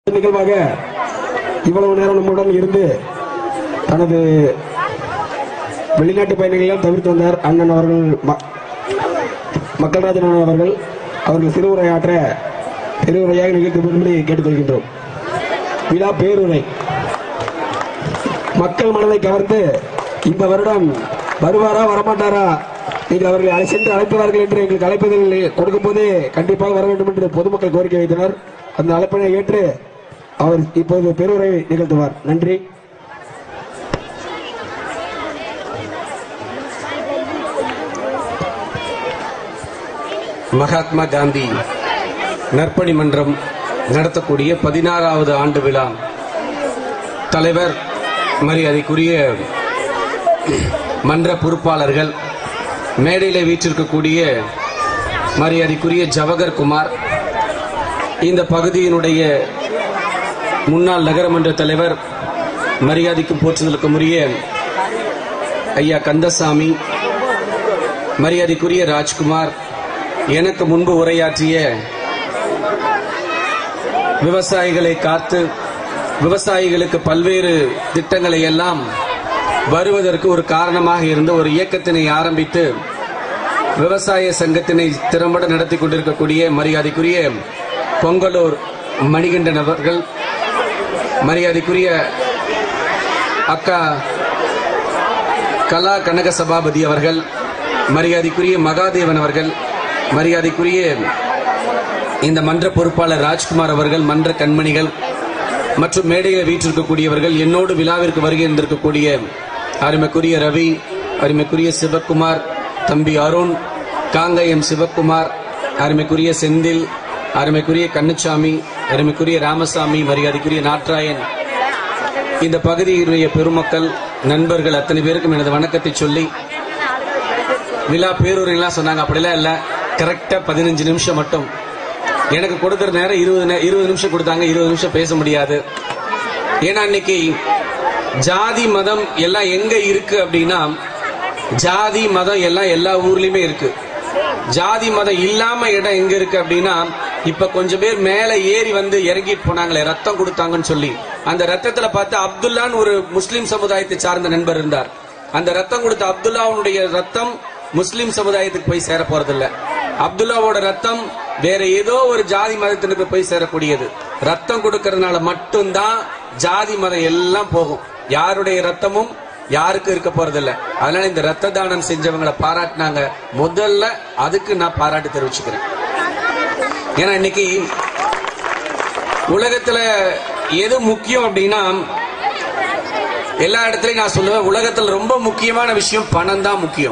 நிகழ்வாக இவ்வளவு நேரம் நம்முடன் இருந்து தனது வெளிநாட்டு பயணிகளெல்லாம் தவிர்த்து வந்தார் அண்ணன் அவர்கள் ம- மக்கள்ராஜன் அண்ணன் அவர்கள் அவர்கள் சிறுவுரையாற்ற பெருவுரையாக நிகழ்த்தும்படி கேட்டுக்கொள்கின்றோம் விழா பேருரை மக்கள் மனதை கவர்ந்து இந்த வருடம் வருவாரா வரமாட்டாரா நீங்கள் அவர்களை அழை- சென்று அழைப்பார்கள் என்று எங்களுக்கு அழைப்பதில் கொடுக்கும் போதே கண்டிப்பாக வர வேண்டும் என்று பொதுமக்கள் கோரிக்கை வைத்தனர் அந்த அழைப்பினை ஏற்று அவர் இப்போது பெருவுரை நிகழ்த்துவார் நன்றி மகாத்மா காந்தி நற்பணி மன்றம் நடத்தக்கூடிய பதினாறாவது ஆண்டு விழா தலைவர் மரியாதைக்குரிய மன்ற பொறுப்பாளர்கள் மேடையில் வீற்றிருக்கக்கூடிய மரியாதைக்குரிய ஜவஹர் குமார் இந்த பகுதியினுடைய முன்னாள் நகரமன்ற தலைவர் மரியாதைக்கும் போற்றுதலுக்கும் உரிய ஐயா கந்தசாமி மரியாதைக்குரிய ராஜ்குமார் எனக்கு முன்பு உரையாற்றிய விவசாயிகளை காத்து விவசாயிகளுக்கு பல்வேறு திட்டங்களை எல்லாம் வருவதற்கு ஒரு காரணமாக இருந்த ஒரு இயக்கத்தினை ஆரம்பித்து விவசாய சங்கத்தினை திறம்பட நடத்தி கொண்டிருக்கக்கூடிய மரியாதைக்குரிய பொங்கலூர் மணிகண்டன் அவர்கள் மரியாதைக்குரிய அக்கா கலா கனக சபாபதி அவர்கள் மரியாதைக்குரிய மகாதேவன் அவர்கள் மரியாதைக்குரிய இந்த மன்ற பொறுப்பாளர் ராஜ்குமார் அவர்கள் மன்ற கண்மணிகள் மற்றும் மேடையில் வீற்றிருக்கக்கூடியவர்கள் என்னோடு விழாவிற்கு வருகை இருந்திருக்கக்கூடிய அருமைக்குரிய ரவி அருமைக்குரிய சிவக்குமார் தம்பி அருண் காங்கயம் சிவக்குமார் அருமைக்குரிய செந்தில் அருமைக்குரிய கண்ணுச்சாமி அருமைக்குரிய ராமசாமி மரியாதைக்குரிய நாட்ராயன் இந்த பகுதியினுடைய பெருமக்கள் நண்பர்கள் அத்தனை பேருக்கும் எனது வணக்கத்தை சொல்லி விழா பேரூரெல்லாம் சொன்னாங்க அப்படிலாம் இல்ல கரெக்டா பதினஞ்சு நிமிஷம் மட்டும் எனக்கு கொடுக்கிற நேரம் இருபது நே- இருபது நிமிஷம் கொடுத்தாங்க இருபது நிமிஷம் பேச முடியாது ஏன்னா இன்னைக்கு ஜாதி மதம் எல்லாம் எங்க இருக்கு அப்படின்னா ஜாதி மதம் எல்லாம் எல்லா ஊர்லயுமே இருக்கு ஜாதி மதம் இல்லாம இடம் எங்க இருக்கு அப்படின்னா இப்ப கொஞ்சம் பேர் மேல ஏறி வந்து இறங்கிட்டு போனாங்களே ரத்தம் கொடுத்தாங்கன்னு சொல்லி அந்த ரத்தத்துல பார்த்து அப்துல்லான்னு ஒரு முஸ்லிம் சமுதாயத்தை சார்ந்த நண்பர் இருந்தார் அந்த ரத்தம் கொடுத்த அப்துல்லாவுடைய ரத்தம் முஸ்லிம் சமுதாயத்துக்கு போய் சேர போறதில்ல அப்துல்லாவோட ரத்தம் வேற ஏதோ ஒரு ஜாதி மதத்தினருக்கு போய் சேரக்கூடியது ரத்தம் கொடுக்கறதுனால மட்டும்தான் ஜாதி மதம் எல்லாம் போகும் யாருடைய ரத்தமும் யாருக்கும் இருக்க போறதில்ல அதனால இந்த ரத்த தானம் செஞ்சவங்களை பாராட்டினாங்க முதல்ல அதுக்கு நான் பாராட்டு தெரிவிச்சுக்கிறேன் ஏன்னா இன்னைக்கு உலகத்துல எது முக்கியம் அப்படின்னா எல்லா இடத்துலயும் நான் சொல்லுவேன் உலகத்துல ரொம்ப முக்கியமான விஷயம் பணம் தான் முக்கியம்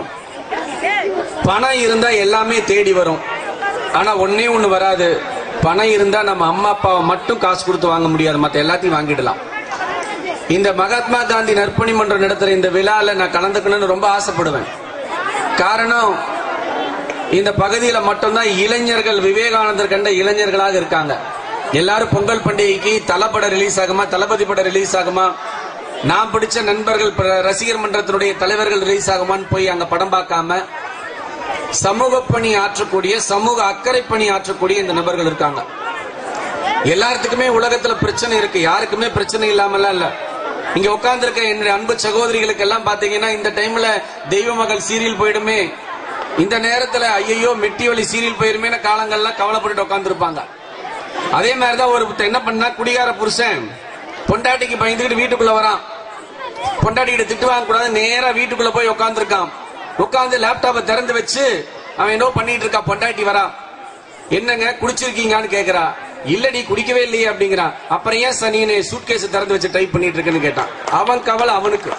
பணம் இருந்தா எல்லாமே தேடி வரும் ஆனா ஒன்னே ஒண்ணு வராது பணம் இருந்தா நம்ம அம்மா அப்பாவை மட்டும் காசு கொடுத்து வாங்க முடியாது மத்த எல்லாத்தையும் வாங்கிடலாம் இந்த மகாத்மா காந்தி நற்பணி மன்றம் நடத்துற இந்த விழால நான் கலந்துக்கணும்னு ரொம்ப ஆசைப்படுவேன் காரணம் இந்த பகுதியில மட்டும்தான் இளைஞர்கள் விவேகானந்தர் கண்ட இளைஞர்களாக இருக்காங்க எல்லாரும் பொங்கல் பண்டிகைக்கு தலப்படம் ரிலீஸ் ஆகுமா தளபதி படம் ரிலீஸ் ஆகுமா நான் பிடிச்ச நண்பர்கள் ப- ரசிகர் மன்றத்தினுடைய தலைவர்கள் ரிலீஸ் ஆகுமான்னு போய் அங்க படம் பார்க்காம சமூக பணி ஆற்றக்கூடிய சமூக அக்கறை பணி ஆற்றக்கூடிய இந்த நபர்கள் இருக்காங்க எல்லாத்துக்குமே உலகத்துல பிரச்சனை இருக்கு யாருக்குமே பிரச்சனை இல்லாமலாம் இல்ல இங்க உட்கார்ந்திருக்க என்னுடைய அன்பு சகோதரிகளுக்கு எல்லாம் பாத்தீங்கன்னா இந்த டைம்ல தெய்வ மகள் சீரியல் போயிடுமே இந்த நேரத்துல ஐயோ மெட்டி வலி சீரியல் போயிருமே காலங்கள்லாம் கவலைப்பட்டு உட்கார்ந்துருப்பாங்க அதே மாதிரிதான் ஒரு என்ன பண்ணா குடிகார புருஷன் பொண்டாட்டிக்கு பயந்துக்கிட்டு வீட்டுக்குள்ள வரான் பொண்டாட்டிக்கிட்ட திட்டு வாங்க கூடாது நேரா வீட்டுக்குள்ள போய் உட்காந்துருக்கான் உட்காந்து லேப்டாப்பை திறந்து வச்சு அவன் என்ன பண்ணிட்டு இருக்கான் பொண்டாட்டி வரான் என்னங்க குடிச்சிருக்கீங்கன்னு கேக்குறா இல்லடி குடிக்கவே இல்லையே அப்படிங்கிறான் அப்புறம் ஏன் சனின்னு சூட்கேஸ் திறந்து வச்சு டைப் பண்ணிட்டு இருக்குன்னு கேட்டான் அவன் கவலை அவனுக்கு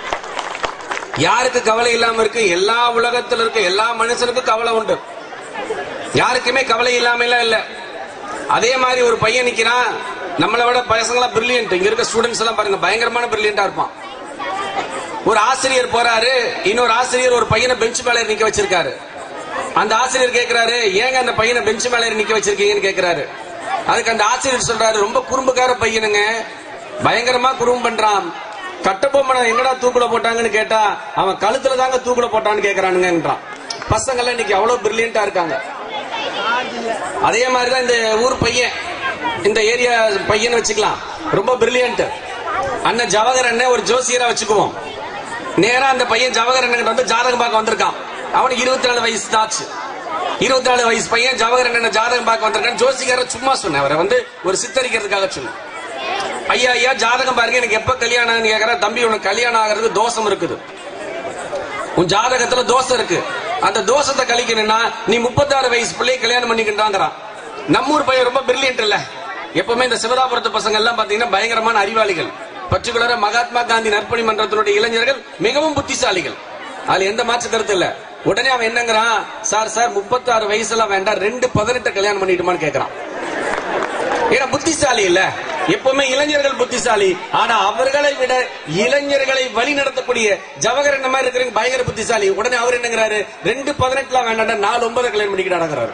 யாருக்கு கவலை இல்லாம இருக்கு எல்லா உலகத்துல இருக்க எல்லா மனுஷனுக்கும் கவலை உண்டு யாருக்குமே கவலை இல்லாம எல்லாம் இல்ல அதே மாதிரி ஒரு பையன் நிக்கிறான் நம்மளை விட பசங்களாம் பிரில்லியன்ட் இங்க இருக்க ஸ்டூடெண்ட்ஸ் எல்லாம் பாருங்க பயங்கரமான பிரில்லியண்டா இருப்பான் ஒரு ஆசிரியர் போறாரு இன்னொரு ஆசிரியர் ஒரு பையனை பெஞ்ச் மேல ஏறி நிக்க வச்சிருக்காரு அந்த ஆசிரியர் கேக்குறாரு ஏங்க அந்த பையனை பெஞ்ச் மேல ஏறி நிக்க வச்சிருக்கீங்கன்னு கேக்குறாரு அதுக்கு அந்த ஆசிரியர் சொல்றாரு ரொம்ப குறும்புக்கார பையனுங்க பயங்கரமா குறும்பு பண்றான் கட்டபொம்மனை எங்கடா தூக்குல போட்டாங்கன்னு கேட்டா அவன் கழுத்துல தாங்க தூக்குல போட்டான்னு கேக்குறானுங்கன்றான் பசங்க எல்லாம் இன்னைக்கு அவ்வளவு பிரில்லியண்டா இருக்காங்க அதே மாதிரிதான் இந்த ஊர் பையன் இந்த ஏரியா பையன் வச்சுக்கலாம் ரொம்ப பிரில்லியன்ட் அண்ணன் ஜவஹர் அண்ணன் ஒரு ஜோசியரா வச்சுக்குவோம் நேரா அந்த பையன் ஜவஹர் அண்ணன் வந்து ஜாதகம் பார்க்க வந்திருக்கான் அவனுக்கு இருபத்தி நாலு வயசு தாச்சு இருபத்தி நாலு வயசு பையன் ஜவஹர் அண்ணன் ஜாதகம் பார்க்க வந்திருக்கான் ஜோசிகார சும்மா சொன்னேன் அவரை வந்து ஒரு சித்தரிக்கிறதுக்காக சொன்னேன் ஐயா ஐயா ஜாதகம் பாருங்க எனக்கு எப்ப கல்யாணம் கேக்குற தம்பி உனக்கு கல்யாணம் ஆகிறதுக்கு தோஷம் இருக்குது உன் ஜாதகத்துல தோஷம் இருக்கு அந்த தோஷத்தை கழிக்கணும்னா நீ முப்பத்தாறு வயசு பிள்ளையை கல்யாணம் பண்ணிக்கிட்டாங்கிறான் நம்ம ஊர் பையன் ரொம்ப பிரில்லியன்ட் இல்ல எப்பவுமே இந்த சிவதாபுரத்து பசங்க எல்லாம் பாத்தீங்கன்னா பயங்கரமான அறிவாளிகள் பர்டிகுலரா மகாத்மா காந்தி நற்பணி மன்றத்தினுடைய இளைஞர்கள் மிகவும் புத்திசாலிகள் அதுல எந்த மாற்று கருத்து இல்ல உடனே அவன் என்னங்கிறான் சார் சார் முப்பத்தாறு வயசுல வேண்டாம் ரெண்டு பதினெட்டு கல்யாணம் பண்ணிட்டுமான்னு கேக்குறான் ஏன்னா புத்திசாலி இல்ல எப்பவுமே இளைஞர்கள் புத்திசாலி ஆனா அவர்களை விட இளைஞர்களை வழி நடத்தக்கூடிய ஜவஹர் என்ன மாதிரி இருக்கிறவங்க பயங்கர புத்திசாலி உடனே அவர் என்னங்கிறாரு ரெண்டு பதினெட்டுல வேண்டாம் நாலு ஒன்பது கல்யாணம் பண்ணிக்கிறாங்கிறாரு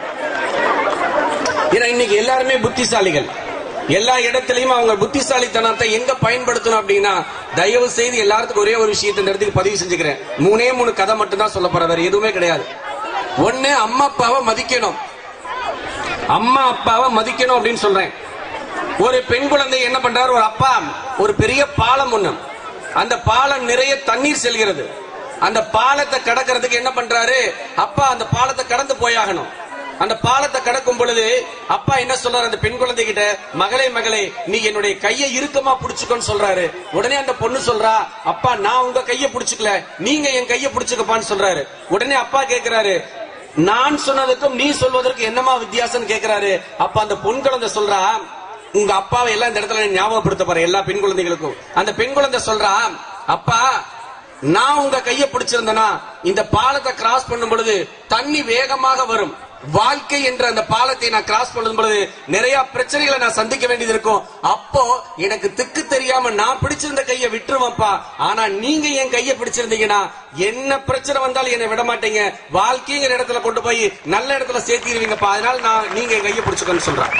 ஏன்னா இன்னைக்கு எல்லாருமே புத்திசாலிகள் எல்லா இடத்துலயும் அவங்க புத்திசாலித்தனத்தை எங்க பயன்படுத்தணும் அப்படின்னா தயவு செய்து எல்லாத்துக்கும் ஒரே ஒரு விஷயத்தை இந்த இடத்துக்கு பதிவு செஞ்சுக்கிறேன் மூணே மூணு கதை மட்டும் தான் சொல்ல போற வேற எதுவுமே கிடையாது ஒண்ணு அம்மா அப்பாவை மதிக்கணும் அம்மா அப்பாவை மதிக்கணும் அப்படின்னு சொல்றேன் ஒரு பெண் குழந்தை என்ன பண்றாரு ஒரு அப்பா ஒரு பெரிய பாலம் ஒண்ணு அந்த பாலம் நிறைய தண்ணீர் செல்கிறது அந்த பாலத்தை கடக்கிறதுக்கு என்ன பண்றாரு அப்பா அந்த பாலத்தை கடந்து போயாகணும் அந்த பாலத்தை கடக்கும் பொழுது அப்பா என்ன சொல்றாரு அந்த பெண் குழந்தை கிட்ட மகளே மகளே நீ என்னுடைய கையை இறுக்கமா புடிச்சுக்கோன்னு சொல்றாரு உடனே அந்த பொண்ணு சொல்றா அப்பா நான் உங்க கையை புடிச்சுக்கல நீங்க என் கையை புடிச்சுக்கப்பான்னு சொல்றாரு உடனே அப்பா கேக்குறாரு நான் சொன்னதுக்கும் நீ சொல்வதற்கு என்னமா வித்தியாசம் கேக்குறாரு அப்ப அந்த பொன் குழந்தை சொல்றா உங்க அப்பாவை எல்லாம் இந்த இடத்துல நான் ஞாபகப்படுத்த போறேன் எல்லா பெண் குழந்தைகளுக்கும் அந்த பெண் குழந்தை சொல்றா அப்பா நான் உங்க கையை பிடிச்சிருந்தேனா இந்த பாலத்தை கிராஸ் பண்ணும் பொழுது தண்ணி வேகமாக வரும் வாழ்க்கை என்ற அந்த பாலத்தை நான் கிராஸ் பண்ணும் பொழுது நிறைய பிரச்சனைகளை நான் சந்திக்க வேண்டியது இருக்கும் அப்போ எனக்கு திக்கு தெரியாம நான் பிடிச்சிருந்த கையை விட்டுருவேன்ப்பா ஆனா நீங்க என் கையை பிடிச்சிருந்தீங்கன்னா என்ன பிரச்சனை வந்தாலும் என்னை விட மாட்டீங்க வாழ்க்கைங்கிற இடத்துல கொண்டு போய் நல்ல இடத்துல சேர்த்திடுவீங்கப்பா அதனால நான் நீங்க என் கையை பிடிச்சுக்கோன்னு சொல்றேன்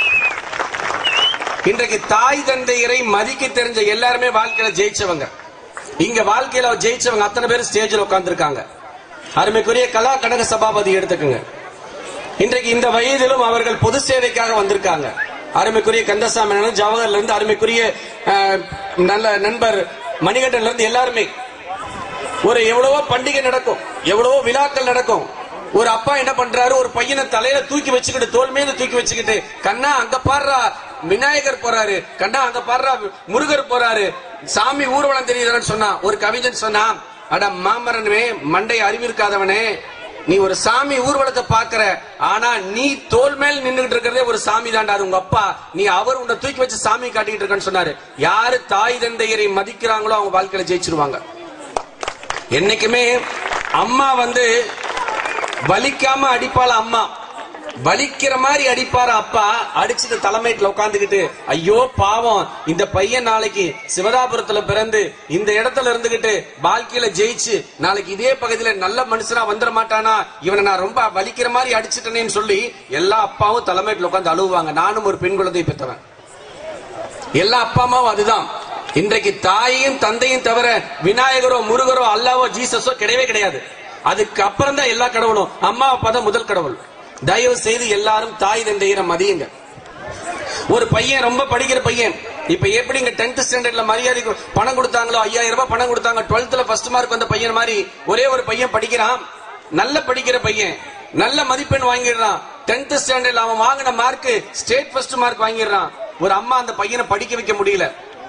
இன்றைக்கு தாய் தந்தையரை மதிக்க தெரிஞ்ச எல்லாருமே வாழ்க்கையில ஜெயிச்சவங்க இங்க வாழ்க்கையில ஜெயிச்சவங்க அத்தனை பேர் ஸ்டேஜில் உட்கார்ந்துருக்காங்க அருமைக்குரிய கலா கனக சபாபதி எடுத்துக்கோங்க இன்றைக்கு இந்த வயதிலும் அவர்கள் பொது சேவைக்காக வந்திருக்காங்க அருமைக்குரிய கந்தசாமி அண்ணன், ஜவஹர்ல இருந்து அருமைக்குரிய அஹ், நல்ல நண்பர் மணிகண்டன்ல இருந்து எல்லாருமே ஒரு எவ்வளவோ பண்டிகை நடக்கும் எவ்வளவோ விழாக்கள் நடக்கும் ஒரு அப்பா என்ன பண்றாரு ஒரு பையனை தலையில தூக்கி வச்சுக்கிட்டு தோல் மீது தூக்கி வச்சுக்கிட்டு கண்ணா அங்க பாடுறா விநாயகர் போறாரு கண்ணா அங்க பாடுறா முருகர் போறாரு சாமி ஊர்வலம் தெரியுதுன்னு சொன்னா ஒரு கவிஞன் சொன்னா அட மாமரனே மண்டை அறிவிருக்காதவனே நீ ஒரு சாமி ஊர்வலத்தை பாக்குற ஆனா நீ தோல் மேல் நின்னுகிட்டு இருக்கிறதே ஒரு சாமி தாண்டா அது உங்க அப்பா நீ அவர் உன்னை தூக்கி வச்சு சாமி காட்டிட்டு இருக்கன்னு சொன்னாரு யாரு தாய் தந்தையரை மதிக்கிறாங்களோ அவங்க வாழ்க்கையில ஜெயிச்சிருவாங்க என்னைக்குமே அம்மா வந்து வலிக்காம அடிப்பாள அம்மா வலிக்கிற மாதிரி அடிப்பார அப்பா அடிச்சுட்டு தலைமையில உட்காந்துக்கிட்டு ஐயோ பாவம் இந்த பையன் நாளைக்கு சிவதாபுரத்துல பிறந்து இந்த இடத்துல இருந்துகிட்டு வாழ்க்கையில ஜெயிச்சு நாளைக்கு இதே பகுதியில நல்ல மனுஷனா வந்துட மாட்டானா இவனை நான் ரொம்ப வலிக்கிற மாதிரி அடிச்சிட்டேனேன்னு சொல்லி எல்லா அப்பாவும் தலைமையில உட்காந்து அழுவாங்க நானும் ஒரு பெண் குழந்தை பெற்றவன் எல்லா அப்பா அம்மாவும் அதுதான் இன்றைக்கு தாயையும் தந்தையும் தவிர விநாயகரோ முருகரோ அல்லாவோ ஜீசஸோ கிடையவே கிடையாது அதுக்கு அப்புறம் தான் எல்லா கடவுளும் அம்மா அப்பா தான் முதல் கடவுள் தயவு செய்து எல்லாரும் தாய் தந்தையரை மதியுங்க ஒரு பையன் ரொம்ப படிக்கிற பையன் இப்ப எப்படி இங்க டென்த் ஸ்டாண்டர்ட்ல மரியாதைக்கு பணம் கொடுத்தாங்களோ ஐயாயிரம் ரூபாய் பணம் கொடுத்தாங்க டுவெல்த்ல ஃபர்ஸ்ட் மார்க் வந்த பையன் மாதிரி ஒரே ஒரு பையன் படிக்கிறான் நல்ல படிக்கிற பையன் நல்ல மதிப்பெண் வாங்கிடுறான் டென்த் ஸ்டாண்டர்ட்ல அவன் வாங்கின மார்க் ஸ்டேட் ஃபர்ஸ்ட் மார்க் வாங்கிடுறான் ஒரு அம்மா அந்த பையனை படிக்க வைக்க முடியல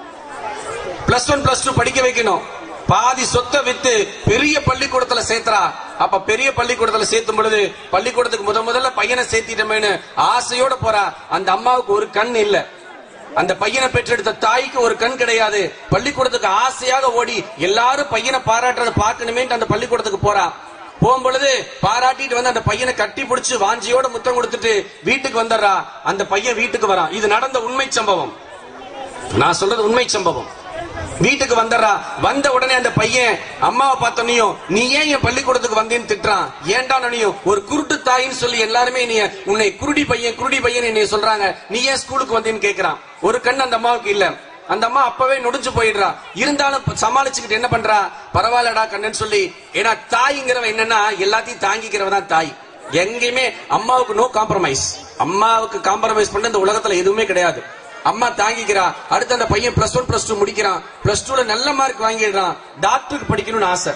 பிளஸ் ஒன் பிளஸ் டூ படிக்க வைக்கணும் பாதி சொத்தை வித்து பெரிய பள்ளிக்கூடத்துல சேர்த்தரா அப்ப பெரிய பள்ளிக்கூடத்துல சேர்த்தும் பொழுது பள்ளிக்கூடத்துக்கு முத முதல்ல பையனை சேர்த்திட்டமேனு ஆசையோட போறா அந்த அம்மாவுக்கு ஒரு கண் இல்ல அந்த பையனை பெற்றெடுத்த தாய்க்கு ஒரு கண் கிடையாது பள்ளிக்கூடத்துக்கு ஆசையாக ஓடி எல்லாரும் பையனை பாராட்டுறதை பார்க்கணுமே அந்த பள்ளிக்கூடத்துக்கு போறா போகும்பொழுது பாராட்டிட்டு வந்து அந்த பையனை கட்டி பிடிச்சு வாஞ்சியோட முத்தம் கொடுத்துட்டு வீட்டுக்கு வந்துடுறா அந்த பையன் வீட்டுக்கு வரான் இது நடந்த உண்மை சம்பவம் நான் சொல்றது உண்மை சம்பவம் வீட்டுக்கு வந்துடுறா வந்த உடனே அந்த பையன் அம்மாவை பார்த்தோன்னையும் நீ ஏன் என் பள்ளிக்கூடத்துக்கு வந்தேன்னு திட்டுறான் ஏன்டா நனியும் ஒரு குருட்டு தாயின்னு சொல்லி எல்லாருமே நீ உன்னை குருடி பையன் குருடி பையன் என்னை சொல்றாங்க நீ ஏன் ஸ்கூலுக்கு வந்தேன்னு கேக்குறான் ஒரு கண் அந்த அம்மாவுக்கு இல்ல அந்த அம்மா அப்பவே நொடிஞ்சு போயிடுறா இருந்தாலும் சமாளிச்சுக்கிட்டு என்ன பண்றா பரவாயில்லடா கண்ணன்னு சொல்லி ஏன்னா தாய்ங்கிறவ என்னன்னா எல்லாத்தையும் தாங்கிக்கிறவ தான் தாய் எங்கேயுமே அம்மாவுக்கு நோ காம்ப்ரமைஸ் அம்மாவுக்கு காம்ப்ரமைஸ் பண்ண இந்த உலகத்துல எதுவுமே கிடையாது அம்மா தாங்கிக்கிறா அடுத்து அந்த பையன் பிளஸ் ஒன் பிளஸ் டூ முடிக்கிறான் பிளஸ் டூல நல்ல மார்க் வாங்கிடுறான் டாக்டருக்கு படிக்கணும்னு ஆசை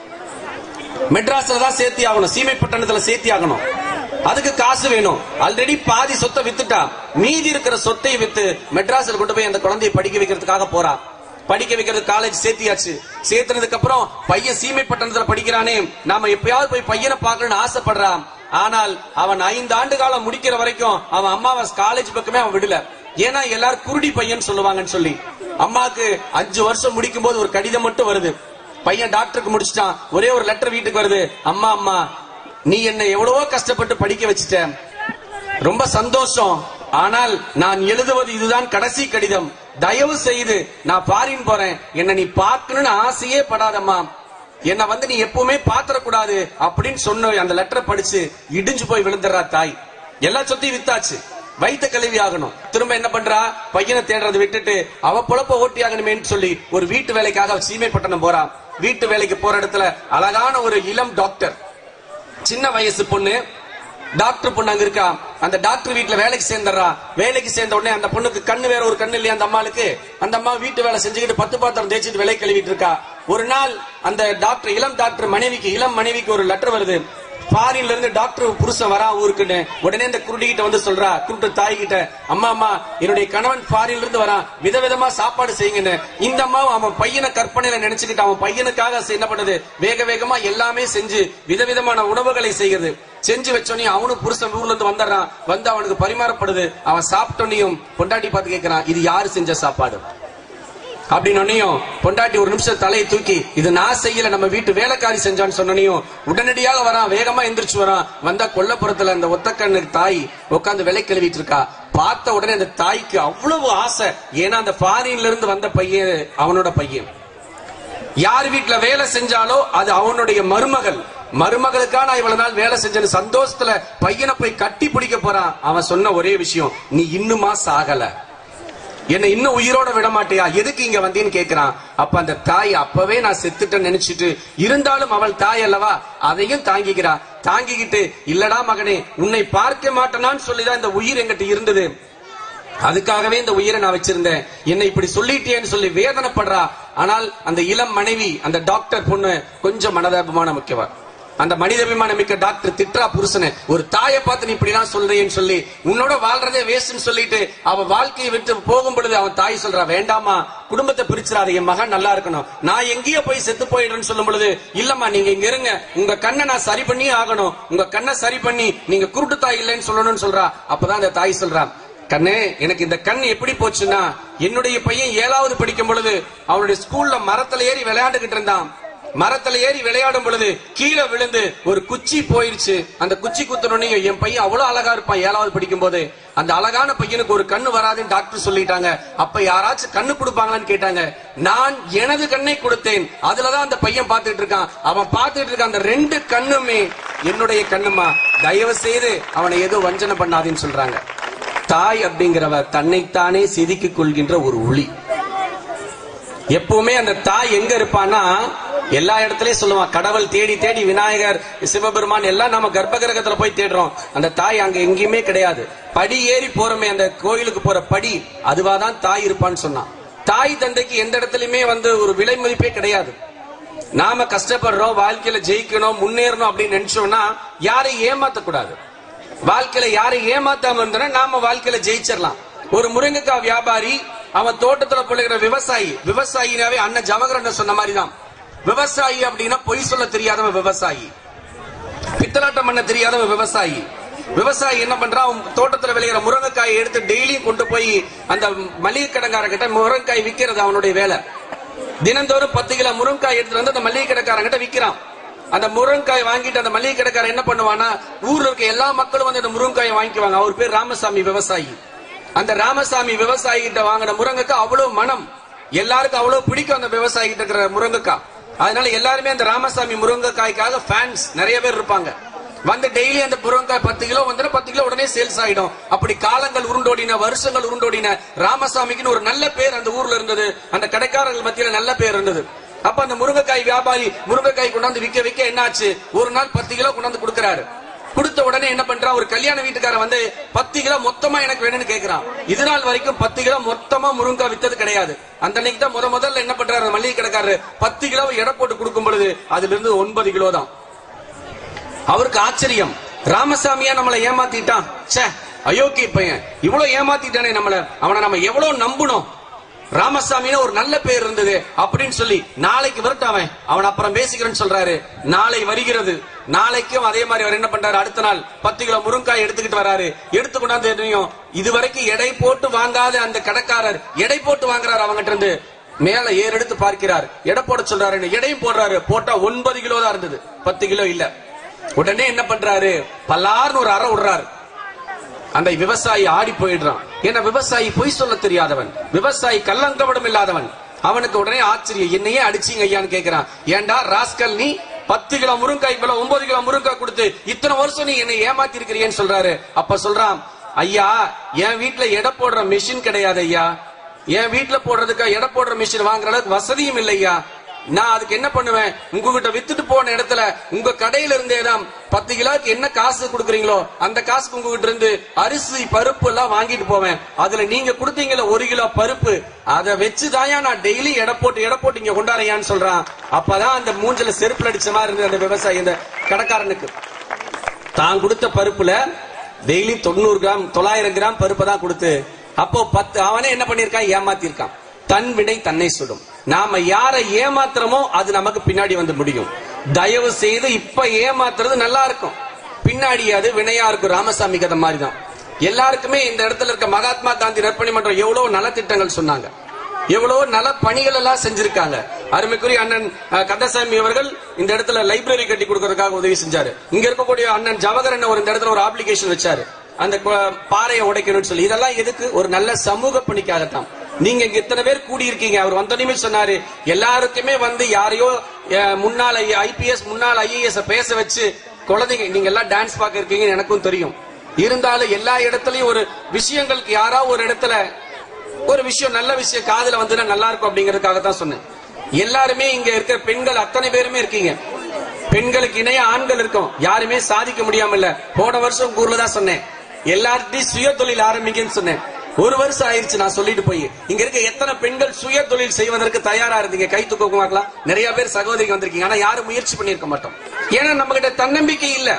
மெட்ராஸ்ல தான் சேர்த்தி ஆகணும் சீமை பட்டணத்துல சேர்த்தி ஆகணும் அதுக்கு காசு வேணும் ஆல்ரெடி பாதி சொத்தை வித்துட்டா மீதி இருக்கிற சொத்தை வித்து மெட்ராஸ்ல கொண்டு போய் அந்த குழந்தையை படிக்க வைக்கிறதுக்காக போறா படிக்க வைக்கிறது காலேஜ் சேர்த்தியாச்சு சேர்த்தனதுக்கு அப்புறம் பையன் சீமை பட்டணத்துல படிக்கிறானே நாம எப்பயாவது போய் பையனை பார்க்கணும்னு ஆசைப்படுறான் ஆனால் அவன் ஐந்து ஆண்டு காலம் முடிக்கிற வரைக்கும் அவன் அம்மாவை காலேஜ் பக்கமே அவன் விடல ஏன்னா எல்லாரும் குருடி பையன் சொல்லுவாங்கன்னு சொல்லி அம்மாக்கு அஞ்சு வருஷம் முடிக்கும் போது ஒரு கடிதம் மட்டும் வருது பையன் டாக்டருக்கு முடிச்சிட்டான் ஒரே ஒரு லெட்டர் வீட்டுக்கு வருது அம்மா அம்மா நீ என்ன எவ்வளவோ கஷ்டப்பட்டு படிக்க வச்சிட்ட ரொம்ப சந்தோஷம் ஆனால் நான் எழுதுவது இதுதான் கடைசி கடிதம் தயவு செய்து நான் ஃபாரின் போறேன் என்ன நீ பார்க்கணும்னு ஆசையே படாதம்மா என்ன வந்து நீ எப்பவுமே பாத்திரக்கூடாது அப்படின்னு சொன்ன அந்த லெட்டரை படிச்சு இடிஞ்சு போய் விழுந்துடுறா தாய் எல்லா சொத்தையும் வித்தாச்சு வைத்த கல்வி ஆகணும் திரும்ப என்ன பண்றா பையனை தேடுறதை விட்டுட்டு அவ பொழப்ப ஓட்டி ஆகணுமேன்னு சொல்லி ஒரு வீட்டு வேலைக்காக அவ சீமைப்பட்டணம் போறா வீட்டு வேலைக்கு போற இடத்துல அழகான ஒரு இளம் டாக்டர் சின்ன வயசு பொண்ணு டாக்டர் பொண்ணு அங்க இருக்கா அந்த டாக்டர் வீட்ல வேலைக்கு சேர்ந்துடுறா வேலைக்கு சேர்ந்த உடனே அந்த பொண்ணுக்கு கண்ணு வேற ஒரு கண்ணு இல்லையா அந்த அம்மாளுக்கு அந்த அம்மா வீட்டு வேலை செஞ்சுக்கிட்டு பத்து பாத்திரம் தேய்ச்சிட்டு விலை கழுவிட்டு இருக்கா ஒரு நாள் அந்த டாக்டர் இளம் டாக்டர் மனைவிக்கு இளம் மனைவிக்கு ஒரு லெட்டர் வருது ஃபாரின்ல இருந்து டாக்டர் புருஷன் வரா ஊருக்குன்னு உடனே இந்த குருடி கிட்ட வந்து சொல்றா குருட்டு தாய் கிட்ட அம்மா அம்மா என்னுடைய கணவன் ஃபாரின்ல இருந்து வரான் விதவிதமா சாப்பாடு செய்யுங்கன்னு இந்த அம்மாவும் அவன் பையனை கற்பனையில நினைச்சுக்கிட்டு அவன் பையனுக்காக என்ன பண்ணுது வேக வேகமா எல்லாமே செஞ்சு விதவிதமான உணவுகளை செய்கிறது செஞ்சு வச்சோனே அவனும் புருஷன் ஊர்ல இருந்து வந்துடுறான் வந்து அவனுக்கு பரிமாறப்படுது அவன் சாப்பிட்டோனையும் பொண்டாட்டி பார்த்து கேட்கறான் இது யாரு செஞ்ச சாப்பாடு அப்படின்னோனையும் பொண்டாட்டி ஒரு நிமிஷம் தலையை தூக்கி இது நான் செய்யல நம்ம வீட்டு வேலைக்காரி செஞ்சான்னு சொன்னனையும் உடனடியாக வரான் வேகமா எந்திரிச்சு வரான் வந்தா கொல்லப்புறத்துல அந்த ஒத்தக்கண்ணு தாய் உட்காந்து விலை கழுவிட்டு இருக்கா பார்த்த உடனே அந்த தாய்க்கு அவ்வளவு ஆசை ஏன்னா அந்த ஃபாரின்ல இருந்து வந்த பையன் அவனோட பையன் யார் வீட்டுல வேலை செஞ்சாலோ அது அவனுடைய மருமகள் மருமகளுக்கா நான் இவ்வளவு நாள் வேலை செஞ்சேன்னு சந்தோஷத்துல பையனை போய் கட்டி பிடிக்க போறான் அவன் சொன்ன ஒரே விஷயம் நீ இன்னுமா சாகல என்ன இன்னும் உயிரோட விட மாட்டியா எதுக்கு இங்க வந்தீன்னு கேக்குறான் அப்ப அந்த தாய் அப்பவே நான் செத்துட்டேன்னு நினைச்சிட்டு இருந்தாலும் அவள் தாய் அல்லவா அதையும் தாங்கிக்கிறா தாங்கிக்கிட்டு இல்லடா மகனே உன்னை பார்க்க மாட்டேனான்னு சொல்லிதான் இந்த உயிர் எங்கிட்ட இருந்தது அதுக்காகவே இந்த உயிரை நான் வச்சிருந்தேன் என்னை இப்படி சொல்லிட்டேன்னு சொல்லி வேதனைப்படுறா ஆனால் அந்த இளம் மனைவி அந்த டாக்டர் பொண்ணு கொஞ்சம் மனதாபமான முக்கியவா அந்த மனிதாபிமான மிக்க டாக்டர் திட்ரா புருஷனை ஒரு தாயை பார்த்து நீ இப்படி எல்லாம் சொல்றேன்னு சொல்லி உன்னோட வாழ்றதே வேஸ்ட்னு சொல்லிட்டு அவ வாழ்க்கையை விட்டு போகும் பொழுது அவன் தாய் சொல்றா வேண்டாமா குடும்பத்தை பிரிச்சிடாத என் மகன் நல்லா இருக்கணும் நான் எங்கேயோ போய் செத்து போயிடுறேன்னு சொல்லும் பொழுது இல்லம்மா நீங்க இங்க இருங்க உங்க கண்ணை நான் சரி பண்ணி ஆகணும் உங்க கண்ணை சரி பண்ணி நீங்க குருட்டு தாய் இல்லைன்னு சொல்லணும்னு சொல்றா அப்பதான் அந்த தாய் சொல்றா கண்ணு எனக்கு இந்த கண் எப்படி போச்சுன்னா என்னுடைய பையன் ஏழாவது படிக்கும் பொழுது அவனுடைய ஸ்கூல்ல மரத்துல ஏறி விளையாண்டுகிட்டு இருந்தான் மரத்துல ஏறி விளையாடும் பொழுது கீழே விழுந்து ஒரு குச்சி போயிருச்சு அந்த குச்சி குத்துனோடனே என் பையன் அவ்வளவு அழகா இருப்பான் ஏழாவது படிக்கும் போது அந்த அழகான பையனுக்கு ஒரு கண்ணு வராதுன்னு டாக்டர் சொல்லிட்டாங்க அப்ப யாராச்சும் கண்ணு கொடுப்பாங்களான்னு கேட்டாங்க நான் எனது கண்ணை கொடுத்தேன் அதுலதான் அந்த பையன் பார்த்துட்டு இருக்கான் அவன் பார்த்துட்டு இருக்கான் அந்த ரெண்டு கண்ணுமே என்னுடைய கண்ணுமா தயவு செய்து அவனை ஏதோ வஞ்சனை பண்ணாதேன்னு சொல்றாங்க தாய் அப்படிங்கிறவ தன்னைத்தானே செதுக்கிக் கொள்கின்ற ஒரு ஒளி எப்பவுமே அந்த தாய் எங்க இருப்பான்னா எல்லா இடத்துலயும் சொல்லுவான் கடவுள் தேடி தேடி விநாயகர் சிவபெருமான் எல்லாம் நம்ம கர்ப்ப கிரகத்துல போய் தேடுறோம் அந்த தாய் அங்க எங்கேயுமே கிடையாது படி ஏறி போறோமே அந்த கோயிலுக்கு போற படி அதுவாதான் தாய் இருப்பான்னு சொன்னான் தாய் தந்தைக்கு எந்த இடத்துலயுமே வந்து ஒரு விலை மதிப்பே கிடையாது நாம கஷ்டப்படுறோம் வாழ்க்கையில ஜெயிக்கணும் முன்னேறணும் அப்படின்னு நினைச்சோம்னா யாரையும் ஏமாத்த கூடாது வாழ்க்கையில யாரையும் ஏமாத்தாம இருந்தோம்னா நாம வாழ்க்கையில ஜெயிச்சிடலாம் ஒரு முருங்கைக்காய் வியாபாரி அவன் தோட்டத்துல பொழுகிற விவசாயி விவசாயினாவே அண்ணன் ஜவஹர் சொன்ன மாதிரி தான் விவசாயி அப்படின்னா பொய் சொல்ல தெரியாதவன் விவசாயி பித்தலாட்டம் பண்ண தெரியாதவன் விவசாயி விவசாயி என்ன பண்றான் அவன் தோட்டத்துல விளையிற முருங்கைக்காயை எடுத்து டெய்லியும் கொண்டு போய் அந்த மளிகை கடைக்காரங்கிட்ட முருங்கைக்காய் விக்கிறது அவனுடைய வேலை தினந்தோறும் பத்து கிலோ முருங்கைக்காய் எடுத்துட்டு வந்து அந்த மளிகை கடைக்காரங்கிட்ட விக்கிறான் அந்த முருங்கைக்காய் வாங்கிட்டு அந்த மளிகை கடைக்காரன் என்ன பண்ணுவானா ஊர்ல இருக்க எல்லா மக்களும் வந்து அந்த முருங்கைக்காயை வாங்கிக்குவாங்க அவர் பேர் ராமசாமி விவசாயி அந்த ராமசாமி விவசாயி கிட்ட வாங்கின முருங்கைக்காய் அவ்வளவு மனம் எல்லாருக்கும் அவ்வளவு பிடிக்கும் அந்த விவசாயி கிட்ட இருக்கிற முருங்கைக்காய் அதனால எல்லாருமே அந்த ராமசாமி முருங்கைக்காய்க்காக ஃபேன்ஸ் நிறைய பேர் இருப்பாங்க வந்து டெய்லி அந்த முருங்கைக்காய் பத்து கிலோ வந்துடும் பத்து கிலோ உடனே சேல்ஸ் ஆயிடும் அப்படி காலங்கள் உருண்டோடின வருஷங்கள் உருண்டோடின ராமசாமிக்குன்னு ஒரு நல்ல பேர் அந்த ஊர்ல இருந்தது அந்த கடைக்காரர்கள் மத்தியில நல்ல பேர் இருந்தது அப்ப அந்த முருங்கைக்காய் வியாபாரி முருங்கைக்காய் கொண்டாந்து விக்க விக்க என்னாச்சு ஒரு நாள் பத்து கிலோ கொண்டாந்து கொடுக்கறாரு கொடுத்த உடனே என்ன பண்றான் ஒரு கல்யாண வீட்டுக்காரன் வந்து பத்து கிலோ மொத்தமா எனக்கு வேணும்னு கேக்குறான் இது நாள் வரைக்கும் பத்து கிலோ மொத்தமா முருங்கா வித்தது கிடையாது அந்த அன்னைக்கு தான் முத முதல்ல என்ன பண்றாரு அந்த மளிகை கடைக்காரரு பத்து கிலோ எடை போட்டு கொடுக்கும் பொழுது அதுல இருந்து ஒன்பது கிலோ தான் அவருக்கு ஆச்சரியம் ராமசாமியா நம்மளை ஏமாத்திட்டான் ச்சே அயோக்கிய பையன் இவ்வளவு ஏமாத்திட்டானே நம்மள அவனை நம்ம எவ்வளவு நம்பணும் ராமசாமின்னு ஒரு நல்ல பேர் இருந்தது அப்படின்னு சொல்லி நாளைக்கு வரட்டும் அவன் அவன் அப்புறம் பேசிக்கிறேன்னு சொல்றாரு நாளை வருகிறது நாளைக்கும் அதே மாதிரி அவர் என்ன பண்றாரு அடுத்த நாள் பத்து கிலோ முருங்காய் எடுத்துக்கிட்டு வராரு எடுத்து கொண்டாந்து தெரியும் இதுவரைக்கும் எடை போட்டு வாங்காத அந்த கடைக்காரர் எடை போட்டு வாங்குறாரு அவங்கிட்ட இருந்து மேல ஏறெடுத்து பார்க்கிறார் எடை போட சொல்றாரு எடையும் போடுறாரு போட்டா ஒன்பது கிலோ தான் இருந்தது பத்து கிலோ இல்ல உடனே என்ன பண்றாரு பல்லார்னு ஒரு அறை விடுறாரு அந்த விவசாயி ஆடி போயிடுறான் ஏன்னா விவசாயி பொய் சொல்ல தெரியாதவன் விவசாயி கல்லங்கபடம் இல்லாதவன் அவனுக்கு உடனே ஆச்சரியம் என்னையே அடிச்சீங்க ஐயான்னு கேக்குறான் ஏன்டா ராஸ்கல் நீ பத்து கிலோ முருங்காய் மேல ஒன்பது கிலோ முருங்காய் கொடுத்து இத்தனை வருஷம் நீ என்னை ஏமாத்தி இருக்கிறியன்னு சொல்றாரு அப்ப சொல்றான் ஐயா என் வீட்டுல எடை போடுற மிஷின் கிடையாது ஐயா என் வீட்டுல போடுறதுக்கு எடை போடுற மிஷின் வாங்குற அளவுக்கு வசதியும் இல்லையா நான் அதுக்கு என்ன பண்ணுவேன் உங்ககிட்ட வித்துட்டு போன இடத்துல உங்க கடையில இருந்தே தான் பத்து கிலோக்கு என்ன காசு கொடுக்குறீங்களோ அந்த காசுக்கு உங்ககிட்ட இருந்து அரிசி பருப்பு எல்லாம் வாங்கிட்டு போவேன் அதுல நீங்க கொடுத்தீங்கல்ல ஒரு கிலோ பருப்பு அதை வச்சுதாயா நான் டெய்லி எடை போட்டு எடை போட்டு இங்க கொண்டாரையான்னு சொல்றான் அப்பதான் அந்த மூஞ்சில செருப்புல அடிச்ச மாதிரி இருந்தது அந்த விவசாயி இந்த கடைக்காரனுக்கு தான் கொடுத்த பருப்புல டெய்லி தொண்ணூறு கிராம் தொள்ளாயிரம் கிராம் பருப்பை தான் கொடுத்து அப்போ பத்து அவனே என்ன பண்ணிருக்கான் ஏமாத்திருக்கான் தன் வினை தன்னை சுடும் நாம யாரை ஏமாத்துறோமோ அது நமக்கு பின்னாடி வந்து முடியும் தயவு செய்து இப்ப ஏமாத்துறது நல்லா இருக்கும் பின்னாடி அது வினையா இருக்கும் ராமசாமி கதை மாதிரி தான் எல்லாருக்குமே இந்த இடத்துல இருக்க மகாத்மா காந்தி நற்பணி மன்றம் எவ்வளவு நலத்திட்டங்கள் சொன்னாங்க எவ்வளவு நல பணிகள் எல்லாம் செஞ்சிருக்காங்க அருமைக்குரிய அண்ணன் அஹ், கந்தசாமி அவர்கள் இந்த இடத்துல லைப்ரரி கட்டி கொடுக்கறதுக்காக உதவி செஞ்சாரு இங்க இருக்கக்கூடிய அண்ணன் ஜவஹர் ஒரு இந்த இடத்துல ஒரு அப்ளிகேஷன் வச்சாரு அந்த கு- பாறையை உடைக்கணும்னு சொல்லி இதெல்லாம் எதுக்கு ஒரு நல்ல சமூக பணிக்காகத்தான் நீங்க இங்க இத்தனை பேர் கூடி இருக்கீங்க அவர் வந்தோடனே சொன்னாரு எல்லாருக்குமே வந்து யாரையோ அஹ், முன்னாள் ஐபிஎஸ் முன்னாள் ஐஏஎஸ் பேச வச்சு குழந்தைங்க நீங்க எல்லாம் டான்ஸ் பார்க்க இருக்கீங்கன்னு எனக்கும் தெரியும் இருந்தாலும் எல்லா இடத்துலயும் ஒரு விஷயங்களுக்கு யாராவது ஒரு இடத்துல ஒரு விஷயம் நல்ல விஷயம் காதுல வந்துன்னா நல்லா இருக்கும் அப்படிங்கறதுக்காக தான் சொன்னேன் எல்லாருமே இங்க இருக்கிற பெண்கள் அத்தனை பேருமே இருக்கீங்க பெண்களுக்கு இணைய ஆண்கள் இருக்கும் யாருமே சாதிக்க முடியாம இல்ல போன வருஷம் உங்க ஊர்ல தான் சொன்னேன் எல்லார்ட்டையும் சுய தொழில் ஆரம்பிங்கன்னு சொன்னேன் ஒரு வருஷம் ஆயிருச்சு நான் சொல்லிட்டு போய் இங்க இருக்க எத்தனை பெண்கள் சுய தொழில் செய்வதற்கு தயாரா இருந்தீங்க கை தூக்கமாக்கலாம் நிறைய பேர் சகோதரிக்கு வந்திருக்கீங்க ஆனா யாரும் முயற்சி பண்ணிருக்க மாட்டோம் ஏன்னா நம்ம கிட்ட தன்னம்பிக்கை இல்ல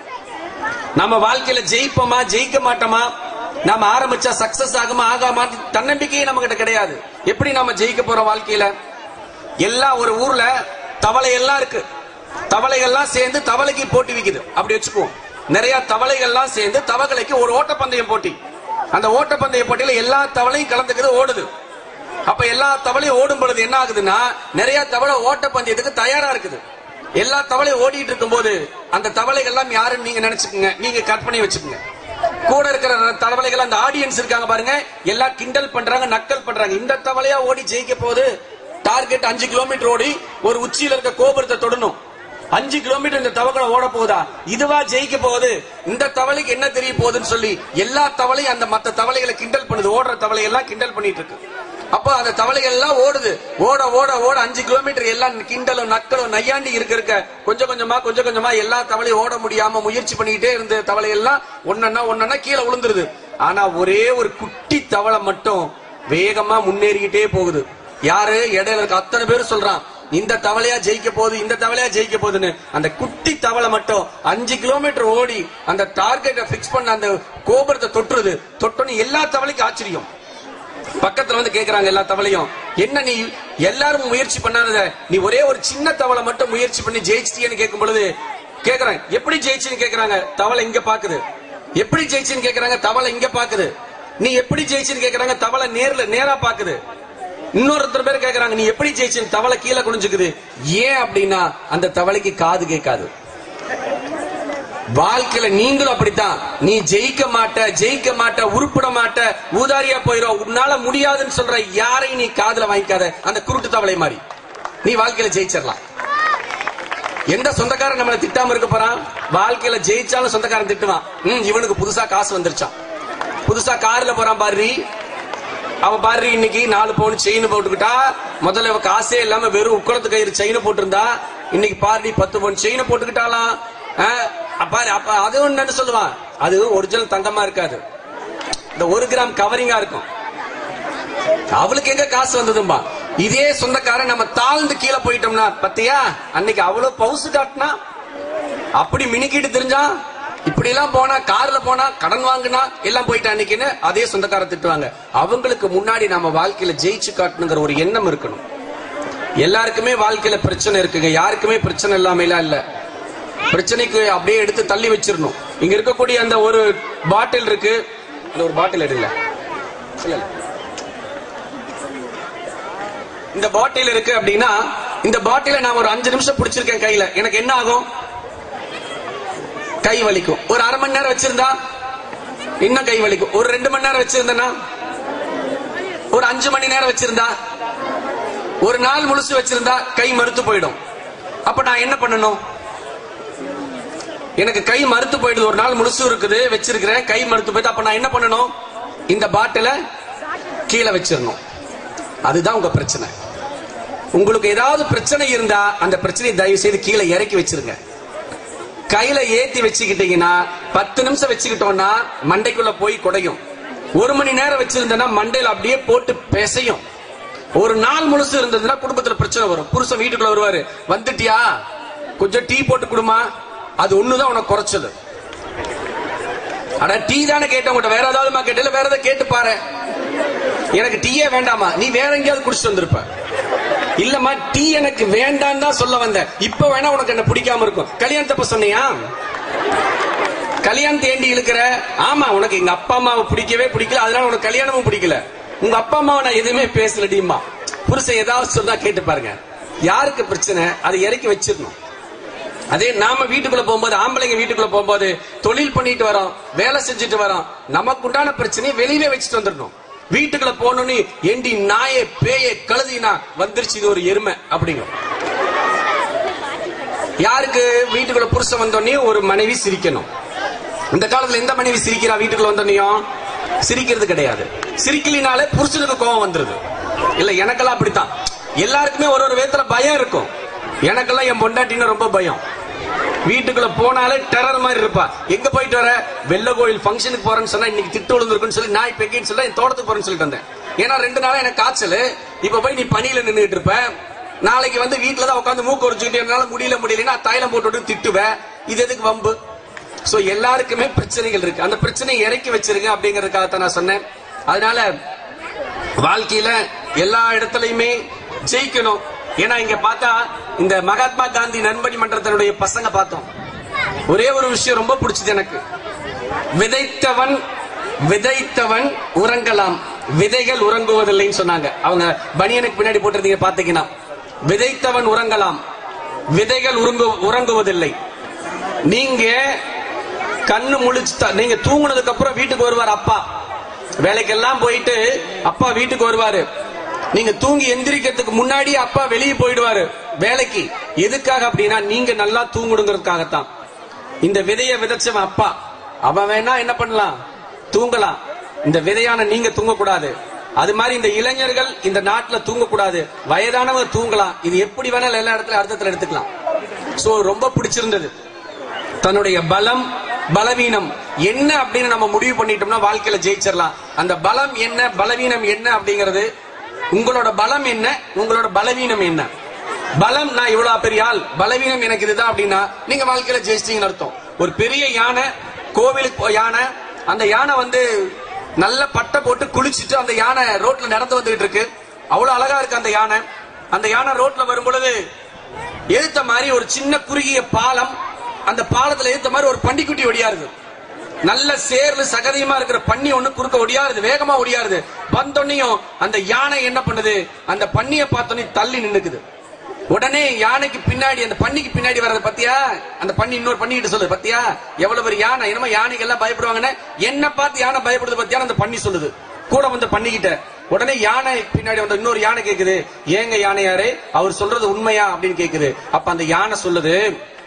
நம்ம வாழ்க்கையில ஜெயிப்போமா ஜெயிக்க மாட்டோமா நாம ஆரம்பிச்சா சக்சஸ் ஆகுமா ஆகாமா தன்னம்பிக்கையே நம்ம கிட்ட கிடையாது எப்படி நாம ஜெயிக்க போறோம் வாழ்க்கையில எல்லாம் ஒரு ஊர்ல தவளை எல்லாம் இருக்கு தவளைகள்லாம் சேர்ந்து தவளைக்கு போட்டி விக்குது அப்படி வச்சுக்குவோம் நிறைய தவளைகள்லாம் சேர்ந்து தவளைக்கு ஒரு ஓட்டப்பந்தயம் போட்டி அந்த ஓட்டப்பந்தய போட்டியில எல்லா தவளையும் கலந்துக்குது ஓடுது அப்ப எல்லா தவளையும் ஓடும் பொழுது என்ன ஆகுதுன்னா நிறைய தவளை ஓட்டப்பந்தயத்துக்கு தயாரா இருக்குது எல்லா தவளையும் ஓடிட்டு இருக்கும்போது அந்த தவளைகள் எல்லாம் யாருன்னு நீங்க நினைச்சுக்கோங்க நீங்க கற்பனை வச்சுக்கோங்க கூட இருக்கிற தவளைகள் அந்த ஆடியன்ஸ் இருக்காங்க பாருங்க எல்லாம் கிண்டல் பண்றாங்க நக்கல் பண்றாங்க இந்த தவளையா ஓடி ஜெயிக்க போகுது டார்கெட் அஞ்சு கிலோமீட்டர் ஓடி ஒரு உச்சியில இருக்க கோபுரத்தை தொடணும் அஞ்சு கிலோமீட்டர் இந்த தவளை ஓட போகுதா இதுவா ஜெயிக்க போகுது இந்த தவளைக்கு என்ன தெரிய போகுதுன்னு சொல்லி எல்லா தவளையும் அந்த மத்த தவளைகளை கிண்டல் பண்ணுது ஓடுற தவளை எல்லாம் கிண்டல் பண்ணிட்டு இருக்கு அப்போ அந்த தவளைகள் எல்லாம் ஓடுது ஓட ஓட ஓட அஞ்சு கிலோமீட்டர் எல்லாம் கிண்டலும் நக்கலும் நையாண்டி இருக்க இருக்க கொஞ்சம் கொஞ்சமா கொஞ்சம் கொஞ்சமா எல்லா தவளையும் ஓட முடியாம முயற்சி பண்ணிக்கிட்டே இருந்த தவளை எல்லாம் ஒன்னொன்னா ஒன்னொன்னா கீழே விழுந்துருது ஆனா ஒரே ஒரு குட்டி தவளை மட்டும் வேகமா முன்னேறிக்கிட்டே போகுது யாரு இடையில இருக்க அத்தனை பேரும் சொல்றான் இந்த தவளையா ஜெயிக்க போகுது இந்த தவளையா ஜெயிக்க போகுதுன்னு அந்த குட்டி தவளை மட்டும் அஞ்சு கிலோமீட்டர் ஓடி அந்த டார்கெட்டை பிக்ஸ் பண்ண அந்த கோபுரத்தை தொட்டுருது தொட்டோன்னு எல்லா தவளைக்கும் ஆச்சரியம் பக்கத்துல வந்து கேக்குறாங்க எல்லா தவளையும் என்ன நீ எல்லாரும் முயற்சி பண்ணாத நீ ஒரே ஒரு சின்ன தவளை மட்டும் முயற்சி பண்ணி ஜெயிச்சிட்டியன்னு கேட்கும் பொழுது கேக்குறாங்க எப்படி ஜெயிச்சுன்னு கேக்குறாங்க தவளை இங்க பாக்குது எப்படி ஜெயிச்சுன்னு கேக்குறாங்க தவளை இங்க பாக்குது நீ எப்படி ஜெயிச்சுன்னு கேக்குறாங்க தவளை நேர்ல நேரா பாக்குது இன்னொருத்தர் பேர் கேக்குறாங்க நீ எப்படி ஜெயிச்சுன்னு தவளை கீழே குனிஞ்சுக்குது ஏன் அப்படின்னா அந்த தவளைக்கு காது கேட்காது வாழ்க்கையில நீங்களும் அப்படித்தான் நீ ஜெயிக்க மாட்ட ஜெயிக்க மாட்ட உருப்பிட மாட்ட ஊதாரியா போயிரும் உன்னால முடியாதுன்னு சொல்ற யாரையும் நீ காதுல வாங்கிக்காத அந்த குருட்டு தவளை மாதிரி நீ வாழ்க்கையில ஜெயிச்சிடலாம் எந்த சொந்தக்காரன் நம்மளை திட்டாம இருக்க போறான் வாழ்க்கையில ஜெயிச்சாலும் சொந்தக்காரன் திட்டுவான் ம் இவனுக்கு புதுசா காசு வந்துருச்சான் புதுசா கார்ல போறான் பாரு அவன் பாரு இன்னைக்கு நாலு பவுன் செயின் போட்டுக்கிட்டா முதல்ல இவ காசே இல்லாம வெறும் உக்குளத்து கயிறு செயின் போட்டிருந்தா இன்னைக்கு பாரு பத்து பவுன் செயின் போட்டுக்கிட்டாலாம் ஆ, அப்ப அப்ப அது ஒண்ணு சொல்லுவான் அது ஒரிஜினல் தங்கமா இருக்காது இந்த ஒரு கிராம் கவரிங்கா இருக்கும் அவளுக்கு எங்க காசு வந்ததும்பா இதே சொந்தக்காரன் நம்ம தாழ்ந்து கீழே போயிட்டோம்னா பத்தியா அன்னைக்கு அவ்வளவு பவுசு காட்டினா அப்படி மினிக்கிட்டு தெரிஞ்சா இப்படி எல்லாம் போனா கார்ல போனா கடன் வாங்கினா எல்லாம் போயிட்டா அன்னைக்குன்னு அதே சொந்தக்காரர் திட்டுவாங்க அவங்களுக்கு முன்னாடி நம்ம வாழ்க்கையில ஜெயிச்சு காட்டணுங்கிற ஒரு எண்ணம் இருக்கணும் எல்லாருக்குமே வாழ்க்கையில பிரச்சனை இருக்குங்க யாருக்குமே பிரச்சனை இல்லாம இல்ல பிரச்சனைக்கு அப்படியே எடுத்து தள்ளி வச்சிடணும் இங்க இருக்கக்கூடிய அந்த ஒரு பாட்டில் இருக்கு அந்த ஒரு பாட்டில் எடுல இல்ல இல்ல. இந்த பாட்டில் இருக்கு அப்படின்னா இந்த பாட்டில நான் ஒரு அஞ்சு நிமிஷம் பிடிச்சிருக்கேன் கையில எனக்கு என்ன ஆகும் கை வலிக்கும் ஒரு அரை மணி நேரம் வச்சிருந்தா இன்னும் கை வலிக்கும் ஒரு ரெண்டு மணி நேரம் வச்சிருந்தேன்னா ஒரு அஞ்சு மணி நேரம் வச்சிருந்தா ஒரு நாள் முழுசு வச்சிருந்தா கை மறுத்து போயிடும் அப்ப நான் என்ன பண்ணணும் எனக்கு கை மறுத்து போயிடுது ஒரு நாள் முழுசு இருக்குது வச்சிருக்கிறேன் கை மறுத்து போயிடுது அப்ப நான் என்ன பண்ணணும் இந்த பாட்டில கீழே வச்சிடணும் அதுதான் உங்க பிரச்சனை உங்களுக்கு ஏதாவது பிரச்சனை இருந்தா அந்த பிரச்சனையை தயவு செய்து கீழே இறக்கி வச்சிருங்க கையில ஏத்தி வச்சுக்கிட்டீங்கன்னா பத்து நிமிஷம் வச்சுக்கிட்டோம்னா மண்டைக்குள்ள போய் குடையும் ஒரு மணி நேரம் வச்சிருந்தேன்னா மண்டையில அப்படியே போட்டு பிசையும் ஒரு நாள் முழுசு இருந்ததுன்னா குடும்பத்துல பிரச்சனை வரும் புருஷன் வீட்டுக்குள்ள வருவாரு வந்துட்டியா கொஞ்சம் டீ போட்டு கொடுமா அது ஒண்ணுதான் உனக்கு குறைச்சது அட டீ தானே கேட்ட உங்கள்கிட்ட வேற ஏதாவது கேட்டல வேற ஏதாவது கேட்டு பாரு எனக்கு டீயே வேண்டாமா நீ வேற எங்கேயாவது குடிச்சிட்டு வந்திருப்ப இல்லம்மா டீ எனக்கு வேண்டாம் தான் சொல்ல வந்த இப்ப வேணா உனக்கு என்ன பிடிக்காம இருக்கும் கல்யாணத்தப்ப சொன்னியா கல்யாணத்தை ஏண்டி இழுக்கிற ஆமா உனக்கு எங்க அப்பா அம்மாவை பிடிக்கவே பிடிக்கல அதனால உனக்கு கல்யாணமும் பிடிக்கல உங்க அப்பா அம்மாவை நான் எதுவுமே பேசலடிமா புருஷன் ஏதாவது சொன்னா கேட்டு பாருங்க யாருக்கு பிரச்சனை அதை இறக்கி வச்சிடணும் அதே நாம வீட்டுக்குள்ள போகும்போது ஆம்பளைங்க வீட்டுக்குள்ள போகும்போது தொழில் பண்ணிட்டு வரோம் வேலை செஞ்சுட்டு வரோம் நமக்கு உண்டான பிரச்சனையை வெளியில வச்சுட்டு வந்துடணும் வீட்டுக்குள்ள போனோன்னு ஏண்டி நாயே பேயே கழுதினா வந்துருச்சு இது ஒரு எருமை அப்படிங்கும் யாருக்கு வீட்டுக்குள்ள புருஷன் வந்தோடனே ஒரு மனைவி சிரிக்கணும் இந்த காலத்துல எந்த மனைவி சிரிக்கிறா வீட்டுக்குள்ள வந்தோடனையும் சிரிக்கிறது கிடையாது சிரிக்கலினாலே புருஷனுக்கு கோபம் வந்துருது இல்ல எனக்கெல்லாம் அப்படித்தான் எல்லாருக்குமே ஒரு ஒரு விதத்துல பயம் இருக்கும் எனக்கெல்லாம் என் பொண்டாட்டின்னு ரொம்ப பயம் வீட்டுக்குள்ள போனாலே டெரர் மாதிரி இருப்பா எங்க போயிட்டு வர வெள்ள கோயில் ஃபங்க்ஷனுக்கு போறேன்னு சொன்னா இன்னைக்கு திட்டு விழுந்திருக்குன்னு சொல்லி நான் இப்ப எங்கேன்னு சொல்ல என் தோட்டத்துக்கு போறேன்னு சொல்லிட்டு வந்தேன் ஏன்னா ரெண்டு நாளா எனக்கு காய்ச்சல் இப்ப போய் நீ பனியில நின்னுட்டு இருப்ப நாளைக்கு வந்து வீட்டுல தான் உட்காந்து மூக்கு உரிச்சுக்கிட்டு என்னால முடியல முடியலன்னா தைலம் போட்டு விட்டு திட்டுவேன் இது எதுக்கு வம்பு சோ எல்லாருக்குமே பிரச்சனைகள் இருக்கு அந்த பிரச்சனையை இறக்கி வச்சிருங்க அப்படிங்கறதுக்காகத்தான் நான் சொன்னேன் அதனால வாழ்க்கையில எல்லா இடத்துலயுமே ஜெயிக்கணும் ஏன்னா இங்க பார்த்தா இந்த மகாத்மா காந்தி நண்பணி மன்றத்தினுடைய பசங்க பார்த்தோம் ஒரே ஒரு விஷயம் ரொம்ப பிடிச்சது எனக்கு விதைத்தவன் விதைத்தவன் உறங்கலாம் விதைகள் உறங்குவதில்லைன்னு சொன்னாங்க அவங்க பனியனுக்கு பின்னாடி போட்டிருந்தீங்க பாத்தீங்கன்னா விதைத்தவன் உறங்கலாம் விதைகள் உறங்கு உறங்குவதில்லை நீங்க கண்ணு முழிச்சு நீங்க தூங்குனதுக்கு அப்புறம் வீட்டுக்கு வருவார் அப்பா வேலைக்கெல்லாம் போயிட்டு அப்பா வீட்டுக்கு வருவாரு நீங்க தூங்கி எந்திரிக்கிறதுக்கு முன்னாடி அப்பா வெளியே போயிடுவாரு வேலைக்கு எதுக்காக அப்படின்னா நீங்க நல்லா தூங்கணுங்கிறதுக்காகத்தான் இந்த விதைய விதைச்சவன் அப்பா அவன் வேணா என்ன பண்ணலாம் தூங்கலாம் இந்த விதையான நீங்க தூங்கக்கூடாது அது மாதிரி இந்த இளைஞர்கள் இந்த நாட்டுல தூங்கக்கூடாது வயதானவங்க தூங்கலாம் இது எப்படி வேணாலும் எல்லா இடத்துல அர்த்தத்துல எடுத்துக்கலாம் சோ ரொம்ப பிடிச்சிருந்தது தன்னுடைய பலம் பலவீனம் என்ன அப்படின்னு நம்ம முடிவு பண்ணிட்டோம்னா வாழ்க்கையில ஜெயிச்சிடலாம் அந்த பலம் என்ன பலவீனம் என்ன அப்படிங்கிறது உங்களோட பலம் என்ன உங்களோட பலவீனம் என்ன பலம் நான் இவ்வளவு பெரிய ஆள் பலவீனம் எனக்கு இதுதான் அப்படின்னா நீங்க வாழ்க்கையில ஜெயிச்சிட்டீங்கன்னு அர்த்தம் ஒரு பெரிய யானை கோவிலுக்கு போ- யானை அந்த யானை வந்து நல்ல பட்டை போட்டு குளிச்சுட்டு அந்த யானை ரோட்ல நடந்து வந்துகிட்டு இருக்கு அவ்வளவு அழகா இருக்கு அந்த யானை அந்த யானை ரோட்ல வரும் பொழுது எதிர்த்த மாதிரி ஒரு சின்ன குறுகிய பாலம் அந்த பாலத்துல எதிர்த்த மாதிரி ஒரு பண்டிக்குட்டி ஒடியாருது நல்ல சேர்ல சகதியமா இருக்கிற பன்னி ஒண்ணு குறுக்க ஒடியாருது வேகமா ஒடியாருது வந்தோன்னையும் அந்த யானை என்ன பண்ணுது அந்த பன்னிய பார்த்தோன்னே தள்ளி நின்னுக்குது உடனே யானைக்கு பின்னாடி அந்த பன்னிக்கு பின்னாடி வர்றது பத்தியா அந்த பன்னி இன்னொரு பண்ணிக்கிட்டு சொல்லுது பத்தியா எவ்வளவு பெரிய யானை என்னமோ யானைக்கு எல்லாம் பயப்படுவாங்கன்னு என்ன பார்த்து யானை பயப்படுது பத்தியா அந்த பன்னி சொல்லுது கூட வந்து பண்ணிக்கிட்ட உடனே யானை பின்னாடி வந்த இன்னொரு யானை கேக்குது ஏங்க யானையாரே அவர் சொல்றது உண்மையா அப்படின்னு கேக்குது அப்ப அந்த யானை சொல்லுது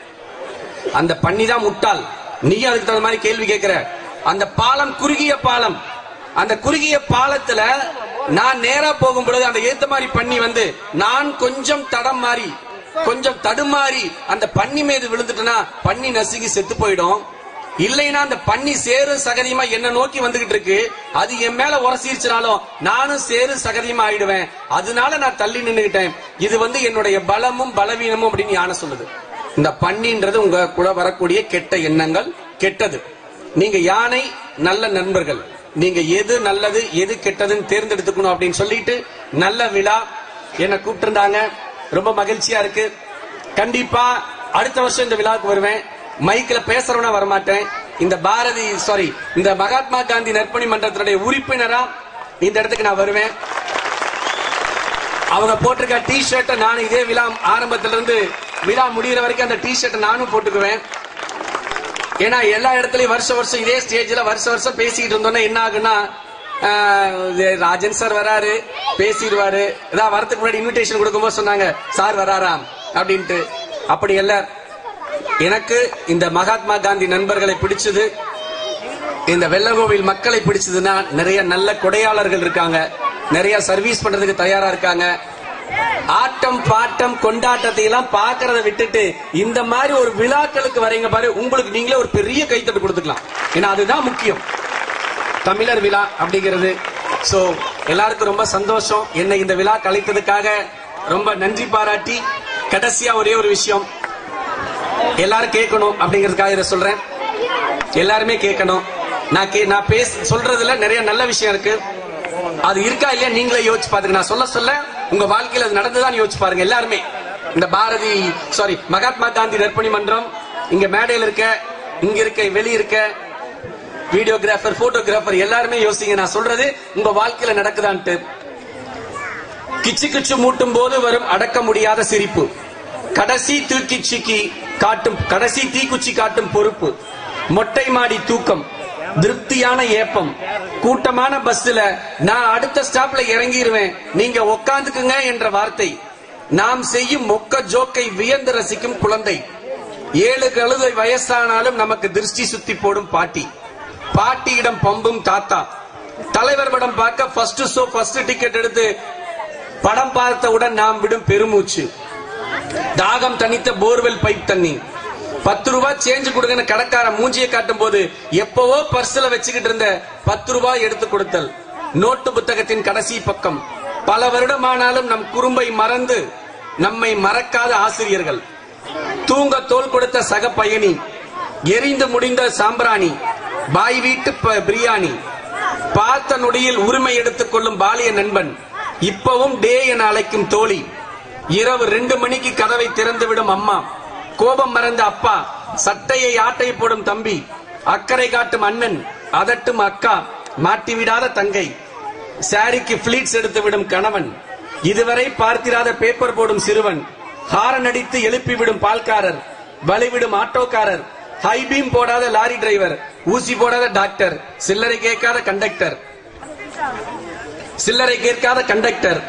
அந்த பண்ணி தான் முட்டாள் நீ அதுக்கு தகுந்த மாதிரி கேள்வி கேட்கிற அந்த பாலம் குறுகிய பாலம் அந்த குறுகிய பாலத்துல நான் நேரா போகும் பொழுது அந்த ஏத்த மாதிரி பண்ணி வந்து நான் கொஞ்சம் தடம் மாறி கொஞ்சம் தடுமாறி அந்த பன்னி மீது விழுந்துட்டுனா பன்னி நசுங்கி செத்து போயிடும் இல்லைன்னா அந்த பன்னி சேரு சகதியமா என்ன நோக்கி வந்துகிட்டு இருக்கு அது என் மேல உரசிருச்சுனாலும் நானும் சேரு சகதியமா ஆயிடுவேன் அதனால நான் தள்ளி நின்னுகிட்டேன் இது வந்து என்னுடைய பலமும் பலவீனமும் அப்படின்னு யானை சொல்லுது இந்த பன்னின்றது உங்க கூட வரக்கூடிய கெட்ட எண்ணங்கள் கெட்டது நீங்க யானை நல்ல நண்பர்கள் நீங்க எது நல்லது எது கெட்டதுன்னு தேர்ந்தெடுத்துக்கணும் அப்படின்னு சொல்லிட்டு நல்ல விழா என்ன கூப்பிட்டிருந்தாங்க ரொம்ப மகிழ்ச்சியா இருக்கு கண்டிப்பா அடுத்த வருஷம் இந்த விழாவுக்கு வருவேன் மைக்ல பேசுறவனா வரமாட்டேன் இந்த பாரதி சாரி இந்த மகாத்மா காந்தி நற்பணி மன்றத்தினுடைய உறுப்பினரா இந்த இடத்துக்கு நான் வருவேன் அவங்க போட்டிருக்க டி ஷர்ட்டை நானும் இதே விழா ஆரம்பத்துல இருந்து விழா முடியிற வரைக்கும் அந்த டி ஷர்ட்டை நானும் போட்டுக்குவேன் ஏன்னா எல்லா இடத்துலயும் வருஷ வருஷம் இதே ஸ்டேஜ்ல வருஷ வருஷம் பேசிக்கிட்டு இருந்தோம்னா என்ன ஆகுன்னா ஆஹ், இது ராஜன் சார் வராரு பேசிடுவாரு இதான் வரதுக்கு முன்னாடி இன்விடேஷன் கொடுக்கும்போது சொன்னாங்க சார் வராராம் அப்படின்ட்டு அப்படி அல்ல எனக்கு இந்த மகாத்மா காந்தி நண்பர்களை பிடிச்சது இந்த வெள்ளகோவில் மக்களை பிடிச்சதுன்னா நிறைய நல்ல கொடையாளர்கள் இருக்காங்க நிறைய சர்வீஸ் பண்றதுக்கு தயாரா இருக்காங்க ஆட்டம் பாட்டம் கொண்டாட்டத்தை எல்லாம் பாக்குறத விட்டுட்டு இந்த மாதிரி ஒரு விழாக்களுக்கு வரீங்க பாரு உங்களுக்கு நீங்களே ஒரு பெரிய கைத்தட்டு கொடுத்துக்கலாம் ஏன்னா அதுதான் முக்கியம் தமிழர் விழா அப்படிங்கிறது சோ எல்லாருக்கும் ரொம்ப சந்தோஷம் என்னை இந்த விழா கலைத்ததுக்காக ரொம்ப நன்றி பாராட்டி கடைசியா ஒரே ஒரு விஷயம் எல்லாரும் கேட்கணும் அப்படிங்கிறதுக்காக இதை சொல்றேன் எல்லாருமே கேட்கணும் நான் கே நான் பேச சொல்றதுல நிறைய நல்ல விஷயம் இருக்கு அது இருக்கா இல்லையா நீங்களே யோசிச்சு பாத்துங்க நான் சொல்ல சொல்ல உங்க வாழ்க்கையில அது நடந்துதான் யோசிச்சு பாருங்க எல்லாருமே இந்த பாரதி சாரி மகாத்மா காந்தி நற்பணி மன்றம் இங்க மேடையில் இருக்க இங்க இருக்க வெளிய இருக்க வீடியோகிராஃபர் போட்டோகிராஃபர் எல்லாருமே யோசிங்க நான் சொல்றது உங்க வாழ்க்கையில நடக்குதான்ட்டு கிச்சு கிச்சு மூட்டும் போது வரும் அடக்க முடியாத சிரிப்பு கடைசி தூக்கிச்சிக்கு காட்டும் கடைசி தீக்குச்சி காட்டும் பொறுப்பு மொட்டை மாடி தூக்கம் திருப்தியான ஏப்பம் கூட்டமான பஸ்ல நான் அடுத்த ஸ்டாப்ல இறங்கிருவேன் நீங்க உக்காந்துக்குங்க என்ற வார்த்தை நாம் செய்யும் மொக்க ஜோக்கை வியந்து ரசிக்கும் குழந்தை ஏழு கழுதை வயசானாலும் நமக்கு திருஷ்டி சுத்தி போடும் பாட்டி பாட்டியிடம் பம்பும் தாத்தா தலைவர் படம் பார்க்க ஃபர்ஸ்ட் ஷோ ஃபர்ஸ்ட் டிக்கெட் எடுத்து படம் பார்த்தவுடன் நாம் விடும் பெருமூச்சு தாகம் தணித்த போர்வெல் பைப் தண்ணி பத்து ரூபாய் சேஞ்ச் கொடுங்கன்னு கடைக்கார மூஞ்சியை காட்டும் போது எப்பவோ பர்ஸ்ல வச்சுக்கிட்டு இருந்த பத்து ரூபாய் எடுத்து கொடுத்தல் நோட்டு புத்தகத்தின் கடைசி பக்கம் பல வருடமானாலும் நம் குறும்பை மறந்து நம்மை மறக்காத ஆசிரியர்கள் தூங்க தோல் கொடுத்த சக பயணி எரிந்து முடிந்த சாம்பிராணி பாய் வீட்டு ப- பிரியாணி பார்த்த நொடியில் உரிமை எடுத்துக் கொள்ளும் பாலிய நண்பன் இப்பவும் டே என அழைக்கும் தோழி இரவு ரெண்டு மணிக்கு கதவை திறந்துவிடும் அம்மா கோபம் மறந்த அப்பா சட்டையை ஆட்டை போடும் தம்பி அக்கறை காட்டும் அண்ணன் அதட்டும் அக்கா மாட்டிவிடாத தங்கை சாரிக்கு பிளீட்ஸ் எடுத்து விடும் கணவன் இதுவரை பார்த்திராத பேப்பர் போடும் சிறுவன் ஹாரன் அடித்து எழுப்பிவிடும் பால்காரர் வலிவிடும் ஆட்டோக்காரர் ஹை பீம் போடாத லாரி டிரைவர் ஊசி போடாத டாக்டர் சில்லறை கேட்காத கண்டக்டர் சில்லறை கேட்காத கண்டக்டர்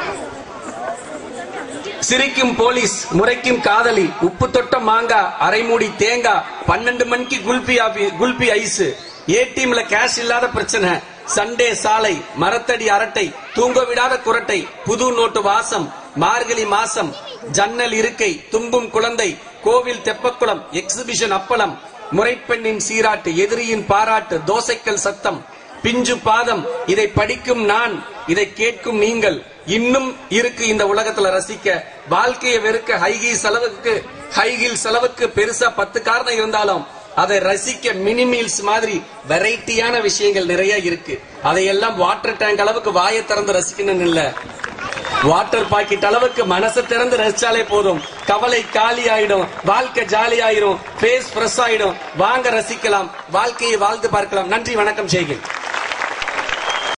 சிரிக்கும் போலீஸ் முறைக்கும் காதலி உப்பு தொட்ட மாங்கா அரைமூடி தேங்காய் பன்னெண்டு மணிக்கு குல்பி ஆபி குல்பி ஐஸ் ஏடிஎம்ல கேஷ் இல்லாத பிரச்சனை சண்டே சாலை மரத்தடி அரட்டை தூங்க விடாத குரட்டை புது நோட்டு வாசம் மார்கழி மாசம் ஜன்னல் இருக்கை தும்பும் குழந்தை கோவில் தெப்பக்குளம் எக்ஸிபிஷன் அப்பளம் முறைப்பெண்ணின் சீராட்டு எதிரியின் பாராட்டு தோசைக்கல் சத்தம் பிஞ்சு பாதம் இதை படிக்கும் நான் இதை கேட்கும் நீங்கள் இன்னும் இருக்கு இந்த உலகத்துல ரசிக்க வாழ்க்கையை வெறுக்க ஹைகி செலவுக்கு ஹைகில் செலவுக்கு பெருசா பத்து காரணம் இருந்தாலும் அதை ரசிக்க மினி மீல்ஸ் மாதிரி வெரைட்டியான விஷயங்கள் நிறைய இருக்கு அதையெல்லாம் வாட்டர் டேங்க் அளவுக்கு வாயை திறந்து ரசிக்கணும்னு இல்ல வாட்டர் பாக்கெட் அளவுக்கு மனசை திறந்து ரசிச்சாலே போதும் கவலை காலி ஆயிடும் வாழ்க்கை ஜாலி ஆயிடும் ஃபேஸ் ஃப்ரெஷ் ஆயிடும் வாங்க ரசிக்கலாம் வாழ்க்கையை வாழ்ந்து பார்க்கலாம் நன்றி வணக்கம் செய்கிறேன்